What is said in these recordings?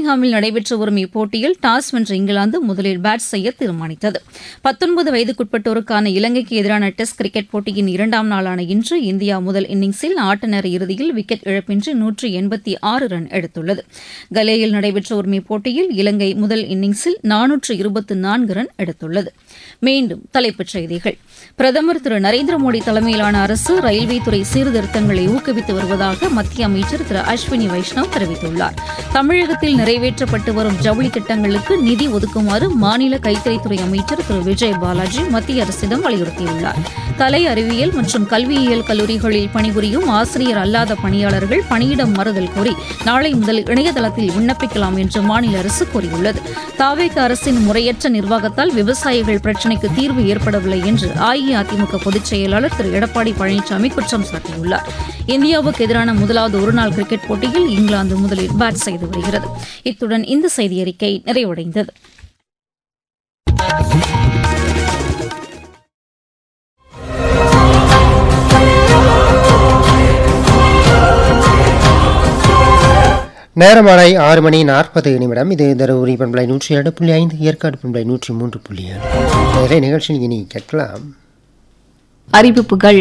பர்மிங்ஹாமில் நடைபெற்று வரும் இப்போட்டியில் டாஸ் வென்ற இங்கிலாந்து முதலில் பேட் செய்ய தீர்மானித்தது பத்தொன்பது வயதுக்குட்பட்டோருக்கான இலங்கைக்கு எதிரான டெஸ்ட் கிரிக்கெட் போட்டியின் இரண்டாம் நாளான இன்று இந்தியா முதல் இன்னிங்ஸில் ஆட்ட நேர இறுதியில் விக்கெட் இழப்பின்றி நூற்றி எண்பத்தி ஆறு ரன் எடுத்துள்ளது கலேயில் நடைபெற்று வரும் இப்போட்டியில் இலங்கை முதல் இன்னிங்ஸில் நானூற்று இருபத்தி நான்கு ரன் எடுத்துள்ளது மீண்டும் தலைப்புச் செய்திகள் பிரதமர் திரு நரேந்திர மோடி தலைமையிலான அரசு ரயில்வே துறை சீர்திருத்தங்களை ஊக்குவித்து வருவதாக மத்திய அமைச்சர் திரு அஸ்வினி வைஷ்ணவ் தெரிவித்துள்ளார் தமிழகத்தில் நிறைவேற்றப்பட்டு வரும் ஜவுளி திட்டங்களுக்கு நிதி ஒதுக்குமாறு மாநில கைத்தறித்துறை அமைச்சர் திரு விஜய் பாலாஜி மத்திய அரசிடம் வலியுறுத்தியுள்ளார் கலை அறிவியல் மற்றும் கல்வியியல் கல்லூரிகளில் பணிபுரியும் ஆசிரியர் அல்லாத பணியாளர்கள் பணியிடம் மறுதல் கோரி நாளை முதல் இணையதளத்தில் விண்ணப்பிக்கலாம் என்று மாநில அரசு கூறியுள்ளது தாவேக அரசின் முறையற்ற நிர்வாகத்தால் விவசாயிகள் பிரச்சினைக்கு தீர்வு ஏற்படவில்லை என்று அஇஅதிமுக பொதுச் செயலாளர் திரு எடப்பாடி பழனிசாமி குற்றம் சாட்டியுள்ளார் இந்தியாவுக்கு எதிரான முதலாவது ஒருநாள் கிரிக்கெட் போட்டியில் இங்கிலாந்து முதலில் பேட் செய்து வருகிறது இத்துடன் இந்த செய்தியறிக்கை நிறைவடைந்தது நேரமாலை ஆறு மணி நாற்பது நிமிடம் இது தருமபுரி பண்பலை நூற்றி இரண்டு புள்ளி ஐந்து ஏற்காடு பண்பலை நூற்றி மூன்று புள்ளி ஏழு நிறைய நிகழ்ச்சியில் இனி கேட்கலாம் அறிவிப்புகள்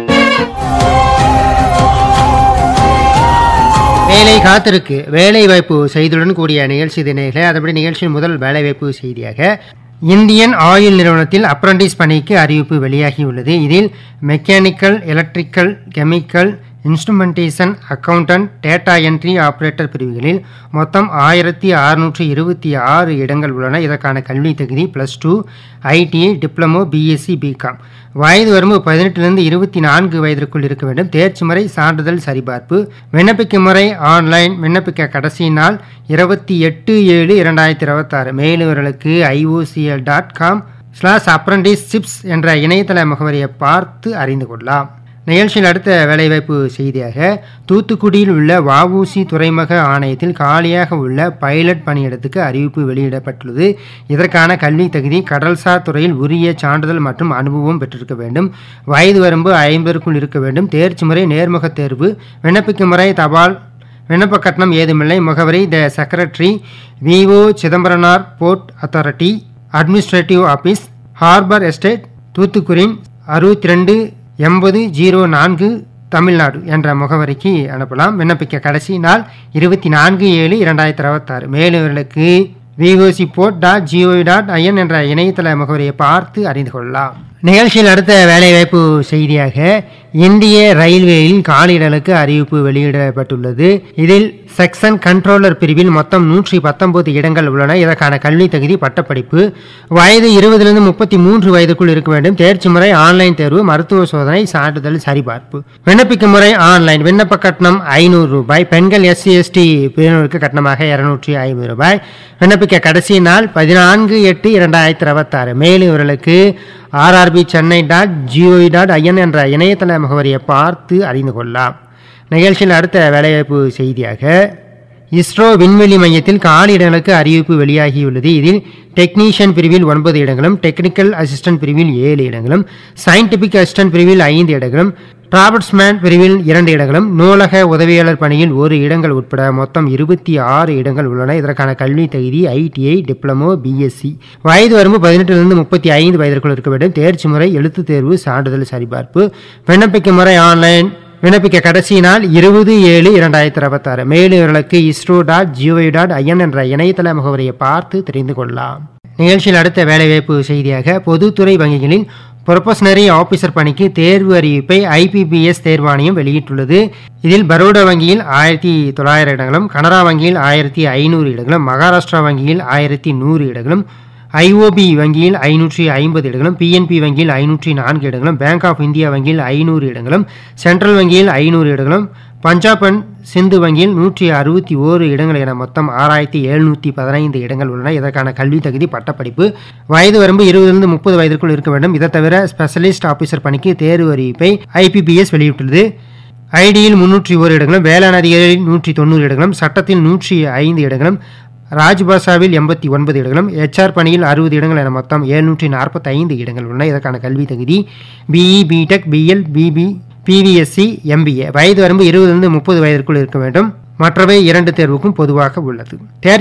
வேலை காத்திருக்கு வேலை வாய்ப்பு செய்தியுடன் கூடிய நிகழ்ச்சி தினங்களே அதன்படி நிகழ்ச்சியின் முதல் வேலை வாய்ப்பு செய்தியாக இந்தியன் ஆயில் நிறுவனத்தில் அப்ரண்டிஸ் பணிக்கு அறிவிப்பு வெளியாகியுள்ளது இதில் mechanical electrical chemical instrumentation accountant data entry operator பிரிவுகளில் மொத்தம் ஆயிரத்தி அறுநூற்றி இருபத்தி ஆறு இடங்கள் உள்ளன இதற்கான கல்வி தகுதி plus two ITI diploma BSc BCom வயது வரம்பு பதினெட்டிலிருந்து இருபத்தி நான்கு வயதிற்குள் இருக்க வேண்டும் தேர்ச்சி முறை சான்றிதழ் சரிபார்ப்பு விண்ணப்பிக்கும் முறை ஆன்லைன் விண்ணப்பிக்க கடைசி நாள் இருபத்தி எட்டு ஏழு இரண்டாயிரத்தி இருபத்தாறு மேலுவர்களுக்கு IOCL dot com slash apprenticeships என்ற இணையதள முகவரியை பார்த்து அறிந்து கொள்ளலாம் நிகழ்ச்சியில் அடுத்த வேலைவாய்ப்பு செய்தியாக தூத்துக்குடியில் உள்ள வஉசி துறைமுக ஆணையத்தில் காலியாக உள்ள பைலட் பணியிடத்துக்கு அறிவிப்பு வெளியிடப்பட்டுள்ளது இதற்கான கல்வி தகுதி கடல்சார் துறையில் உரிய சான்றிதழ் மற்றும் அனுபவம் பெற்றிருக்க வேண்டும் வயது வரம்பு ஐம்பதற்குள் இருக்க வேண்டும் தேர்ச்சி முறை நேர்முகத் தேர்வு விண்ணப்பிக்கும் முறை தபால் விண்ணப்ப கட்டணம் ஏதுமில்லை முகவரி the secretary VO Chidambaranar port authority administrative office harbour estate தூத்துக்குடியின் அறுபத்தி ரெண்டு எண்பது ஜீரோ நான்கு தமிழ்நாடு என்ற முகவரிக்கு அனுப்பலாம் விண்ணப்பிக்க கடைசி நாள் இருபத்தி நான்கு ஏழு இரண்டாயிரத்தி இருபத்தாறு மேலுவர்களுக்கு VOC port dot GOV dot IN என்ற இணையதள முகவரியை பார்த்து அறிந்து கொள்ளலாம் நிகழ்ச்சியில் அடுத்த வேலைவாய்ப்பு செய்தியாக இந்திய ரயில்வேயில் காலியிடலுக்கு அறிவிப்பு வெளியிடப்பட்டுள்ளது இதில் செக்ஷன் கண்ட்ரோலர் பிரிவில் மொத்தம் நூற்றி பத்தொன்பது இடங்கள் உள்ளன இதற்கான கல்வி தகுதி பட்டப்படிப்பு வயது இருபதிலிருந்து முப்பத்தி மூன்று வயதுக்குள் இருக்க வேண்டும் தேர்ச்சி முறை ஆன்லைன் தேர்வு மருத்துவ சோதனை சான்றிதழ் சரிபார்ப்பு விண்ணப்பிக்கும் முறை ஆன்லைன் விண்ணப்ப கட்டணம் ஐநூறு ரூபாய் பெண்கள் எஸ்சி எஸ்டி பிரிவினருக்கு கட்டணமாக இருநூற்றி ஐம்பது ரூபாய் விண்ணப்பிக்க கடைசி நாள் பதினான்கு எட்டு இரண்டாயிரத்தி இருபத்தாறு மேலும் இவர்களுக்கு RRB Chennai dot GOE dot IN என்ற இணையதள முகவரியை பார்த்து அறிந்து கொள்ளலாம் நிகழ்ச்சியில் அடுத்த வேலைவாய்ப்பு செய்தியாக இஸ்ரோ விண்வெளி மையத்தில் காலி இடங்களுக்கு அறிவிப்பு வெளியாகியுள்ளது இதில் டெக்னீஷியன் பிரிவில் ஒன்பது இடங்களும் டெக்னிக்கல் அசிஸ்டன்ட் பிரிவில் ஏழு இடங்களும் சயின்டிபிக் அசிஸ்டன்ட் பிரிவில் ஐந்து இடங்களும் டிராபர்ட்ஸ்மேன் பிரிவில் இரண்டு இடங்களும் நூலக உதவியாளர் பணியில் ஒரு இடங்கள் உட்பட மொத்தம் இருபத்தி ஆறு இடங்கள் உள்ளன இதற்கான கல்வி தகுதி ஐடிஐ டிப்ளமோ பிஎஸ்சி வயது வரம்பு பதினெட்டிலிருந்து முப்பத்தி ஐந்து வயதிற்குள் இருக்க வேண்டும் தேர்ச்சி முறை எழுத்துத் தேர்வு சான்றிதழ் சரிபார்ப்பு விண்ணப்பிக்கும் முறை ஆன்லைன் விண்ணப்பிக்க கடைசி நாள் இருபது ஏழு இரண்டாயிரத்தி இருபத்தாறு மேலும் இவர்களுக்கு ISRO dot GOV dot IN என்ற இணையதள முகவரியை பார்த்து தெரிந்து கொள்ளலாம் நிகழ்ச்சியில் அடுத்த வேலைவாய்ப்பு செய்தியாக பொதுத்துறை வங்கிகளில் ப்ரொபஷனரி ஆபீசர் பணிக்கு தேர்வு அறிவிப்பை ஐபிபிஎஸ் தேர்வாணையம் வெளியிட்டுள்ளது இதில் பரோடா வங்கியில் ஆயிரத்தி தொள்ளாயிரம் இடங்களும் கனரா வங்கியில் ஆயிரத்தி ஐநூறு இடங்களும் மகாராஷ்டிரா வங்கியில் ஆயிரத்தி நூறு இடங்களும் ஐஓபி வங்கியில் ஐநூற்றி ஐம்பது இடங்களும் பிஎன்பி வங்கியில் ஐநூற்றி நான்கு இடங்களும் பேங்க் ஆஃப் இந்தியா வங்கியில் ஐநூறு இடங்களும் சென்ட்ரல் வங்கியில் ஐநூறு இடங்களும் பஞ்சாப் அண்ட் சிந்து வங்கியில் நூற்றி அறுபத்தி ஓரு இடங்கள் என மொத்தம் ஆறாயிரத்தி எழுநூற்றி பதினைந்து இடங்கள் உள்ளன இதற்கான கல்வி தகுதி பட்டப்படிப்பு வயது வரம்பு இருபதிலிருந்து முப்பது வயதிற்குள் இருக்க வேண்டும் இதை தவிர ஸ்பெஷலிஸ்ட் ஆபீசர் பணிக்கு தேர்வு அறிவிப்பை ஐபிபிஎஸ் வெளியிட்டுள்ளது ஐடியில் முன்னூற்றி ஓரு இடங்களும் வேளாண் அதிகாரியில் நூற்றி தொண்ணூறு இடங்களும் சட்டத்தில் நூற்றி ஐந்து இடங்களும் ராஜ்பாஷாவில் எண்பத்தி ஒன்பது இடங்களும் எச்ஆர் பணியில் அறுபது இடங்கள் என மொத்தம் எழுநூற்றி நாற்பத்தி ஐந்து இடங்கள் உள்ளன இதற்கான கல்வி தகுதி BE BTech BL BP BVSc MBA வயது வரம்பு இருபதிலிருந்து முப்பது வயதிற்குள் இருக்க வேண்டும் மற்றவை இரண்டு தேர்வுக்கும் பொதுவாக உள்ளது தேர்ச்சி